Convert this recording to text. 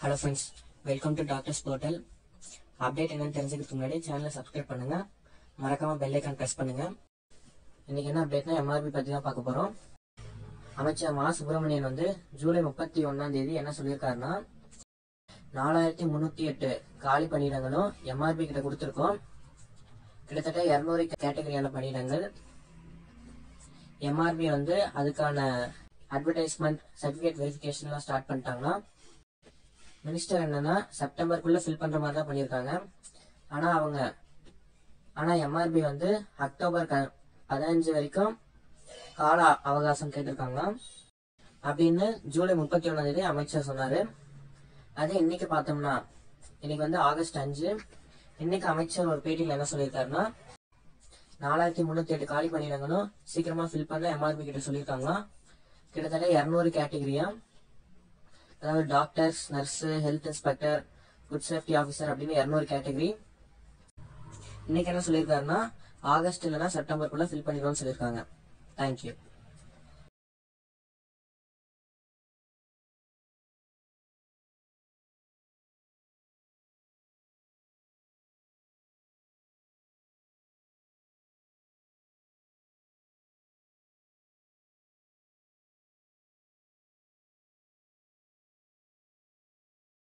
hello friends welcome to doctors portal update என்னன்னு தெரிஞ்சுக்கிறதுக்கு முன்னாடி சேனலை சப்ஸ்கிரைப் பண்ணுங்க மறக்காம பெல் ஐக்கான் ப்ரெஸ் பண்ணுங்க இன்னைக்கு என்ன அப்டேட்னா எம்ஆர்பி பத்தி தான் பார்க்க போறோம் அமைச்சர் மா சுப்பிரமணியன் வந்து ஜூலை முப்பத்தி ஒன்னாம் தேதி என்ன சொல்லியிருக்காருன்னா நாலாயிரத்தி முன்னூத்தி எட்டு காலி பணியிடங்களும் எம்ஆர்பி கிட்ட கொடுத்துருக்கோம் கிட்டத்தட்ட இரநூறு கேட்டகரியான பணியிடங்கள் எம்ஆர்பி வந்து அதுக்கான அட்வர்டைஸ்மெண்ட் சர்டிஃபிகேட் வெரிஃபிகேஷன்லாம் ஸ்டார்ட் பண்ணிட்டாங்கன்னா மினிஸ்டர் என்னன்னா செப்டம்பருக்குள்ள ஃபில் பண்ற மாதிரி தான் பண்ணியிருக்காங்க ஆனா அவங்க ஆனா எம்ஆர்பி வந்து அக்டோபர் க- பதினஞ்சு வரைக்கும் கால அவகாசம் கேட்டிருக்காங்க அப்படின்னு ஜூலை முப்பத்தி ஒன்னாம் தேதி அமைச்சர் சொன்னாரு அதே இன்னைக்கு பார்த்தோம்னா இன்னைக்கு வந்து ஆகஸ்ட் அஞ்சு இன்னைக்கு அமைச்சர் ஒரு பேட்டியில் என்ன சொல்லியிருக்காருன்னா நாலாயிரத்தி முன்னூத்தி எட்டு காலி பணியிடங்களும் சீக்கிரமா ஃபில் பண்ண எம்ஆர்பி கிட்ட சொல்லியிருக்காங்க கிட்டத்தட்ட இரநூறு கேட்டகரியா அதாவது doctors nurse health inspector good safety officer அப்படின்னு இரநூறு கேட்டகரி இன்னைக்கு என்ன சொல்லியிருக்காருன்னா ஆகஸ்ட் இல்லைன்னா செப்டம்பருக்குள்ள ஃபில் பண்ணிடுவோம்னு சொல்லியிருக்காங்க தேங்க்யூ